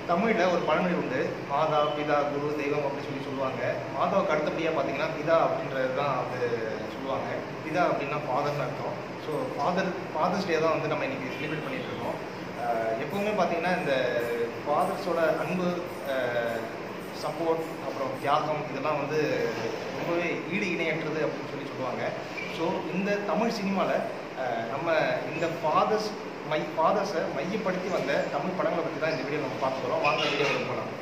தமிழில் ஒரு பழமொழி உண்டு மாதா பிதா குரு தெய்வம் அப்படின்னு சொல்லி சொல்லுவாங்க மாதாவுக்கு அடுத்தபடியாக பார்த்தீங்கன்னா பிதா அப்படின்றது தான் அது சொல்லுவாங்க பிதா அப்படின்னா ஃபாதர்னு அர்த்தம் ஸோ ஃபாதர் ஃபாதர்ஸ் டே தான் வந்து நம்ம இன்னைக்கு செலிப்ரேட் பண்ணிட்டு இருக்கோம் ஆஹ் எப்பவுமே பார்த்தீங்கன்னா இந்த ஃபாதர்ஸோட அன்பு சப்போர்ட் அப்புறம் தியாகம் இதெல்லாம் வந்து ரொம்பவே ஈடு இணையற்றது அப்படின்னு சொல்லி சொல்லுவாங்க ஸோ இந்த தமிழ் சினிமாவில் நம்ம இந்த ஃபாதர்ஸ் மை ஃபாதர்ஸை மையப்படுத்தி வந்த தமிழ் படங்களை பற்றி தான் இந்த வீடியோ நம்ம பார்க்க போகிறோம் வாங்க வீடியோவில் போகலாம்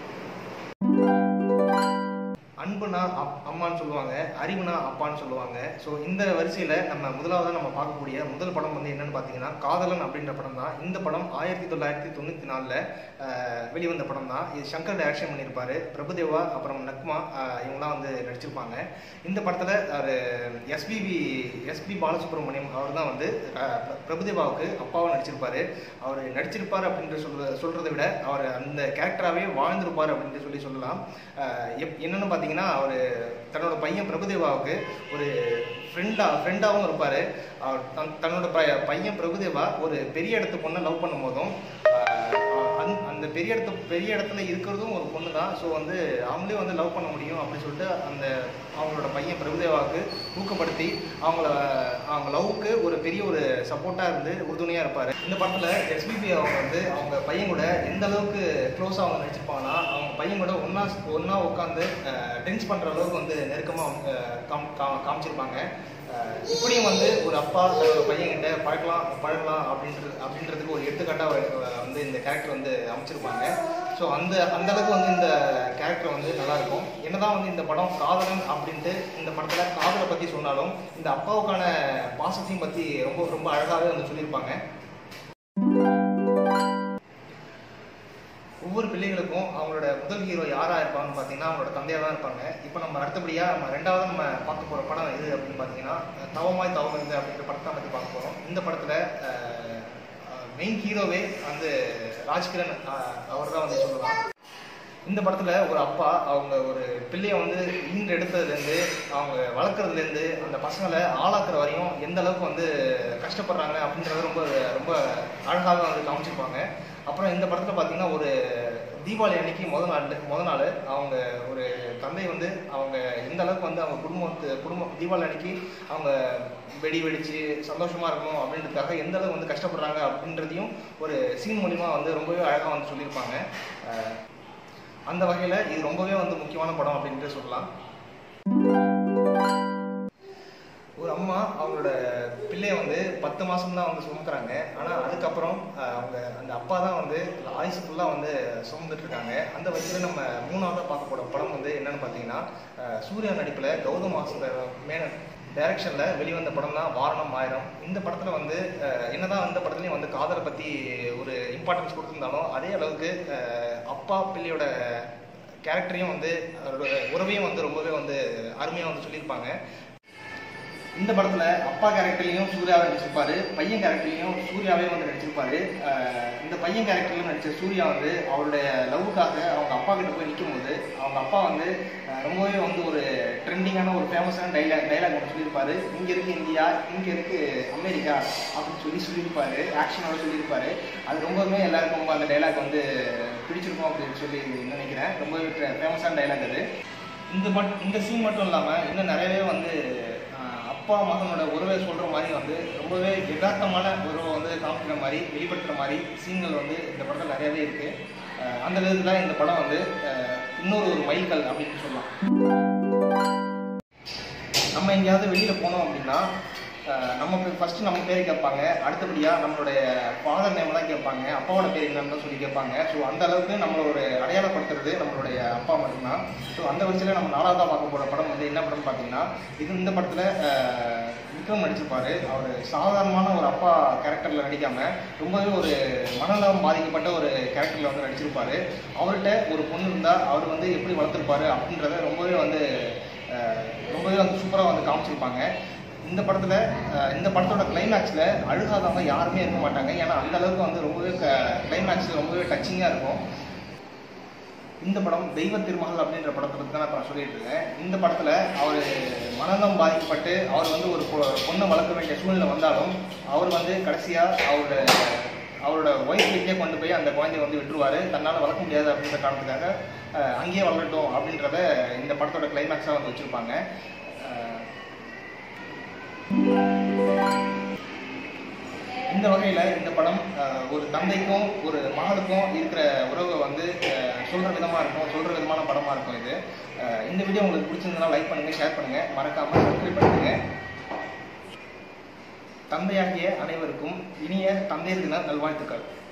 அன்புனா அப் அம்மான்னு சொல்லுவாங்க அறிவுனா அப்பான்னு சொல்லுவாங்க ஸோ இந்த வரிசையில் நம்ம முதலாவதாக நம்ம பார்க்கக்கூடிய முதல் படம் வந்து என்னன்னு பார்த்தீங்கன்னா காதலன் அப்படின்ற படம் தான் இந்த படம் ஆயிரத்தி தொள்ளாயிரத்தி தொண்ணூற்றி நாலில் வெளிவந்த படம் தான் இது சங்கர் டைரக்ஷன் பண்ணியிருப்பாரு பிரபுதேவா அப்புறம் நக்மா ஆஹ் இவங்கலாம் வந்து நடிச்சிருப்பாங்க இந்த படத்தில் அவர் எஸ்பிபி எஸ்பி பாலசுப்ரமணியம் அவர் தான் வந்து ஆஹ் பிர- பிரபுதேவாவுக்கு அப்பாவாக நடிச்சிருப்பாரு அவர் நடிச்சிருப்பார் அப்படின்ற சொல்ற சொல்கிறத விட அவர் அந்த கேரக்டராகவே வாழ்ந்திருப்பார் அப்படின்ட்டு சொல்லி சொல்லலாம் ஆஹ் எப் என்னென்னு பார்த்தீங்கன்னா அவர் தன்னோட பையன் பிரபுதேவாவுக்கு ஒரு ஃப்ரெண்டா ஃப்ரெண்டாகவும் இருப்பார் அவர் தன் தன்னோட ப பையன் பிரபுதேவா ஒரு பெரிய இடத்து பொண்ணை லவ் பண்ணும்போதும் ஆஹ் அந்த அந்த பெரிய இடத்து பெரிய இடத்துல இருக்கிறதும் ஒரு பொண்ணு தான் ஸோ வந்து அவங்களே வந்து லவ் பண்ண முடியும் அப்படின்னு சொல்லிட்டு அந்த அவங்களோட பையன் பிரபுதேவாவுக்கு ஊக்கப்படுத்தி அவங்கள அவங்க லவ்வுக்கு ஒரு பெரிய ஒரு சப்போர்ட்டாக இருந்து உறுதுணையாக இருப்பார் இந்த படத்தில் எஸ்பிபி அவங்க வந்து அவங்க பையன் கூட எந்த அளவுக்கு க்ளோஸாக அவங்க நடிச்சிருப்பாங்கன்னா அவங்க பையன் கூட ஒன்றா ஒன்றா உட்காந்து டென்ஸ் பண்ணுற அளவுக்கு வந்து நெருக்கமாக காம் கா- காமிச்சிருப்பாங்க அஹ் இப்படியும் வந்து ஒரு அப்பா தன்னோட பையன்கிட்ட பழக்கலாம் பழகலாம் அப்படின்றது அப்படின்றதுக்கு ஒரு எடுத்துக்காட்டாக வந்து இந்த கேரக்டர் வந்து அமைச்சிருப்பாங்க ஸோ அந்த அந்த அளவுக்கு வந்து இந்த கேரக்டர் வந்து நல்லா இருக்கும் என்னதான் வந்து இந்த படம் காதலன் அப்படின்ட்டு இந்த படத்தில் காதலை பற்றி சொன்னாலும் இந்த அப்பாவுக்கான பாசத்தையும் பற்றி ரொம்ப ரொம்ப அழகாகவே வந்து சொல்லியிருப்பாங்க ஒவ்வொரு பிள்ளைகளுக்கும் அவங்களோட முதல் ஹீரோ யாரா இருப்பாங்கன்னு பார்த்தீங்கன்னா அவங்களோட தந்தையா தான் இருப்பாங்க இப்போ நம்ம அடுத்தபடியா நம்ம ரெண்டாவது நம்ம பார்க்க போற படம் எது அப்படின்னு பார்த்தீங்கன்னா தவமாய் தவம் இருந்து அப்படின்ற படத்தை பற்றி பார்க்க போறோம் இந்த படத்துல மெயின் ஹீரோவே வந்து ராஜ்கிரண் அவர் தான் வந்து சொல்லலாம் இந்த படத்துல ஒரு அப்பா அவங்க ஒரு பிள்ளைய வந்து ஈன்று எடுத்ததுலேருந்து அவங்க வளர்க்குறதுலேருந்து அந்த பசங்களை ஆளாக்குற வரையும் எந்த அளவுக்கு வந்து கஷ்டப்படுறாங்க அப்படின்றத ரொம்ப ரொம்ப அழகாக வந்து காமிச்சிருப்பாங்க அப்புறம் இந்த படத்தில் பார்த்தீங்கன்னா ஒரு தீபாவளி அன்னைக்கு முத நாள் முத நாள் அவங்க ஒரு தந்தை வந்து அவங்க எந்த அளவுக்கு வந்து அவங்க குடும்பத்து குடும்பம் தீபாவளி அன்னைக்கு அவங்க வெடி வெடிச்சு சந்தோஷமா இருக்கணும் அப்படின்றதுக்காக எந்த அளவுக்கு வந்து கஷ்டப்படுறாங்க அப்படின்றதையும் ஒரு சீன் மூலிமா வந்து ரொம்பவே அழகாக வந்து சொல்லியிருப்பாங்க அஹ் அந்த வகையில் இது ரொம்பவே வந்து முக்கியமான படம் அப்படின்ட்டு சொல்லலாம் ஒரு அம்மா அவங்களோட பிள்ளைய வந்து பத்து மாசம் தான் வந்து சுமக்குறாங்க ஆனால் அதுக்கப்புறம் அஹ், அவங்க அந்த அப்பா தான் வந்து ஆயுசு ஃபுல்லாக வந்து சுமந்துட்டு இருக்காங்க அந்த வயசுல நம்ம மூணாவதாக பார்க்க போகிற படம் வந்து என்னன்னு பார்த்தீங்கன்னா அஹ், சூர்யா நடிப்பில் கௌதம் வாசுதேவ மேனன் டைரக்ஷனில் வெளிவந்த படம் தான் வாரணம் ஆயிரம் இந்த படத்தில் வந்து அஹ், என்னதான் அந்த படத்துலையும் வந்து காதலை பற்றி ஒரு இம்பார்ட்டன்ஸ் கொடுத்துருந்தாலும் அதே அளவுக்கு அஹ், அப்பா பிள்ளையோட கேரக்டரையும் வந்து அவரோட உறவையும் வந்து ரொம்பவே வந்து அருமையாக வந்து சொல்லியிருப்பாங்க இந்த படத்துல அப்பா கேரக்டர்லயும் சூர்யாவை நடிச்சிருப்பாரு பையன் கேரக்டர்லயும் சூர்யாவே வந்து நடிச்சிருப்பாரு அஹ் இந்த பையன் கேரக்டர்ல நடிச்ச சூர்யா வந்து அவருடைய லவ்வுக்காக அவங்க அப்பா கிட்ட போய் நிற்கும் போது அவங்க அப்பா வந்து அஹ் ரொம்பவே வந்து ஒரு ட்ரெண்டிங்கான ஒரு ஃபேமஸான டைலாக் டைலாக் ஒன்று சொல்லியிருப்பாரு இங்க இருக்கு இந்தியா இங்க இருக்கு அமெரிக்கா அப்படின்னு சொல்லி சொல்லியிருப்பாரு ஆக்ஷனோட சொல்லியிருப்பாரு அது ரொம்பவுமே எல்லாருக்கும் ரொம்ப அந்த டைலாக் வந்து பிடிச்சிருக்கும் அப்படின்னு சொல்லி நினைக்கிறேன் ரொம்பவே ஃபேமஸான டைலாக் அது இந்த மட் இந்த சீன் மட்டும் இல்லாமல் இன்னும் நிறையவே வந்து ஆஹ், அப்பா மகனோட உறவை சொல்கிற மாதிரி வந்து ரொம்பவே யதார்த்தமான உறவை வந்து காமிக்கிற மாதிரி வெளிப்படுத்துகிற மாதிரி சீன்கள் வந்து இந்த படத்தில் நிறையவே இருக்குது அந்த விதத்தில் இந்த படம் வந்து ஆஹ், இன்னொரு ஒரு மைல்கல் அப்படின்னு சொல்லலாம் நம்ம எங்கேயாவது வெளியில் போனோம் அப்படின்னா அஹ், நமக்கு ஃபர்ஸ்ட் நம்ம பேர் கேட்பாங்க அடுத்தபடியாக நம்மளுடைய ஃபாதர் நேம் தான் கேட்பாங்க அப்பாவோட பேர் என்னன்னு தான் சொல்லி கேட்பாங்க ஸோ அந்த அளவுக்கு நம்மள ஒரு அடையாளப்படுத்துறது நம்மளுடைய அப்பா மட்டும்தான் ஸோ அந்த வரிசையில் நம்ம நாலாவதாக பார்க்க போகிற படம் வந்து என்ன படம் பார்த்தீங்கன்னா இது இந்த படத்தில் விக்ரம் நடிச்சிருப்பாரு அவர் சாதாரணமான ஒரு அப்பா கேரக்டரில் நடிக்காம ரொம்பவே ஒரு மனநலம் பாதிக்கப்பட்ட ஒரு கேரக்டரில் வந்து நடிச்சிருப்பாரு அவர்கிட்ட ஒரு பொண்ணு இருந்தால் அவர் வந்து எப்படி வளர்த்துருப்பாரு அப்படின்றத ரொம்பவே வந்து அஹ், ரொம்பவே வந்து சூப்பராக வந்து காமிச்சிருப்பாங்க இந்த படத்துல அஹ், இந்த படத்தோட கிளைமேக்ஸ்ல அழுகாதவங்க யாருமே இருக்க மாட்டாங்க ஏன்னா அந்த அளவுக்கு வந்து ரொம்பவே கிளைமேக்ஸ் ரொம்பவே டச்சிங்காக இருக்கும் இந்த படம் தெய்வ திருமகள் அப்படின்ற படத்தை பற்றி தான் நான் இப்ப நான் சொல்லிட்டு இருக்கேன் இந்த படத்துல அவர் மனநலம் பாதிக்கப்பட்டு அவர் வந்து ஒரு பொ- பொண்ணை வளர்க்க வேண்டிய சூழ்நிலை வந்தாலும் அவர் வந்து கடைசியா அவரோட அவரோட ஒய்ஃப் வீட்லேயே கொண்டு போய் அந்த குழந்தைய வந்து விட்டுருவாரு தன்னால் வளர்க்க முடியாது அப்படின்ற காரணத்துக்காக அஹ், அங்கேயே வளரட்டும் அப்படின்றத இந்த படத்தோட கிளைமேக்ஸாக வந்து வச்சுருப்பாங்க இந்த வகையில் இந்த படம் அஹ், ஒரு தந்தைக்கும் ஒரு மகளுக்கும் இருக்கிற உறவை வந்து அஹ், சொல்ற விதமாக இருக்கும் சொல்ற விதமான படமாக இருக்கும் இது அஹ், இந்த வீடியோ உங்களுக்கு பிடிச்சிருந்ததுன்னா லைக் பண்ணுங்க ஷேர் பண்ணுங்க மறக்காம சப்ஸ்கிரைப் பண்ணுங்க தந்தையாகிய அனைவருக்கும் இனிய தந்தையர் தின நல்வாழ்த்துக்கள்